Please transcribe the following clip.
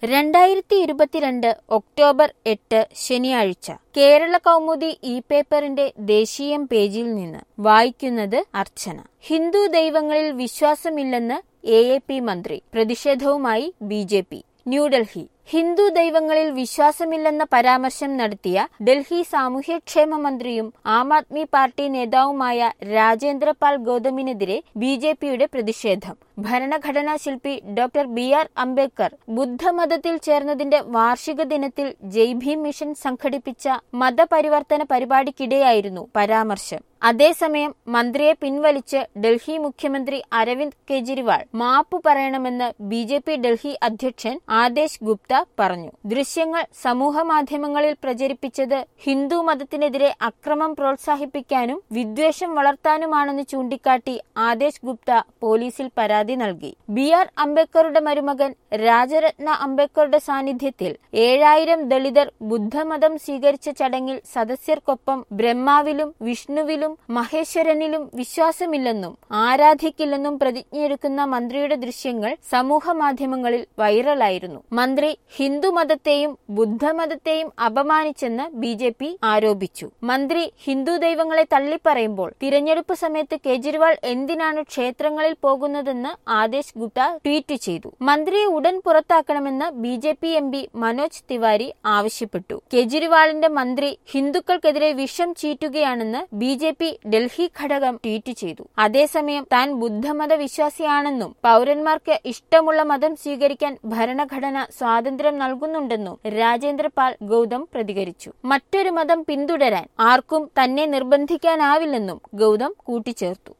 രണ്ടായിരത്തി ഇരുപത്തിരണ്ട് ഒക്ടോബർ എട്ട് ശനിയാഴ്ച കേരള കൗമുദി ഇ പേപ്പറിന്റെ ദേശീയം പേജിൽ നിന്ന് വായിക്കുന്നത് അർച്ചന ഹിന്ദു ദൈവങ്ങളിൽ വിശ്വാസമില്ലെന്ന് എ എ പി മന്ത്രി പ്രതിഷേധവുമായി B J P New Delhi Hindu ദൈവങ്ങളിൽ വിശ്വാസമില്ലെന്ന പരാമർശം നടത്തിയ ഡൽഹി സാമൂഹ്യക്ഷേമ മന്ത്രിയും ആം ആദ്മി പാർട്ടി നേതാവുമായ രാജേന്ദ്രപാൽ ഗൗതമിനെതിരെ ബി ജെ പിയുടെ പ്രതിഷേധം ഭരണഘടനാ ശില്പി ഡോക്ടർ ബി ആർ അംബേദ്കർ ബുദ്ധമതത്തിൽ ചേർന്നതിന്റെ വാർഷിക ദിനത്തിൽ ജയ് ഭീം മിഷൻ സംഘടിപ്പിച്ച മതപരിവർത്തന പരിപാടിക്കിടെയായിരുന്നു പരാമർശം അതേസമയം മന്ത്രിയെ പിൻവലിച്ച് ഡൽഹി മുഖ്യമന്ത്രി അരവിന്ദ് കെജ്രിവാൾ മാപ്പു പറയണമെന്ന് ബി ജെ പി ഡൽഹി അധ്യക്ഷൻ ആദേശ് ഗുപ്ത പറഞ്ഞു ദൃശ്യങ്ങൾ സമൂഹമാധ്യമങ്ങളിൽ പ്രചരിപ്പിച്ചത് ഹിന്ദു മതത്തിനെതിരെ അക്രമം പ്രോത്സാഹിപ്പിക്കാനും വിദ്വേഷം വളർത്താനുമാണെന്ന് ചൂണ്ടിക്കാട്ടി ആദേശ് ഗുപ്ത പോലീസിൽ പരാതി നൽകി ബി ആർ അംബേദ്കറുടെ മരുമകൻ രാജരത്ന അംബേദ്കറുടെ സാന്നിധ്യത്തിൽ ഏഴായിരം ദളിതർ ബുദ്ധമതം സ്വീകരിച്ച ചടങ്ങിൽ സദസ്യർക്കൊപ്പം ബ്രഹ്മാവിലും വിഷ്ണുവിലും മഹേശ്വരനിലും വിശ്വാസമില്ലെന്നും ആരാധിക്കില്ലെന്നും പ്രതിജ്ഞയെടുക്കുന്ന മന്ത്രിയുടെ ദൃശ്യങ്ങൾ സമൂഹ മാധ്യമങ്ങളിൽ വൈറലായിരുന്നു മന്ത്രി ഹിന്ദുമതത്തെയും ബുദ്ധമതത്തെയും അപമാനിച്ചെന്ന് ബി ജെ പി ആരോപിച്ചു മന്ത്രി ഹിന്ദു ദൈവങ്ങളെ തള്ളിപ്പറയുമ്പോൾ തിരഞ്ഞെടുപ്പ് സമയത്ത് കേജ്രിവാൾ എന്തിനാണ് ക്ഷേത്രങ്ങളിൽ പോകുന്നതെന്ന് ആദേശ് ഗുപ്ത ട്വീറ്റ് ചെയ്തു മന്ത്രിയെ ഉടൻ പുറത്താക്കണമെന്ന് B J P M P Manoj Tiwari ആവശ്യപ്പെട്ടു കേജ്രിവാളിന്റെ മന്ത്രി ഹിന്ദുക്കൾക്കെതിരെ വിഷം ചീറ്റുകയാണെന്ന് ബി ജെ പി ഡൽഹി ഘടകം ട്വീറ്റ് ചെയ്തു അതേസമയം താൻ ബുദ്ധമത വിശ്വാസിയാണെന്നും പൗരന്മാർക്ക് ഇഷ്ടമുള്ള മതം സ്വീകരിക്കാൻ ഭരണഘടന സ്വാതന്ത്ര്യം നൽകുന്നുണ്ടെന്നും രാജേന്ദ്രപാൽ ഗൗതം പ്രതികരിച്ചു മറ്റൊരു മതം പിന്തുടരാൻ ആർക്കും തന്നെ നിർബന്ധിക്കാനാവില്ലെന്നും ഗൗതം കൂട്ടിച്ചേർത്തു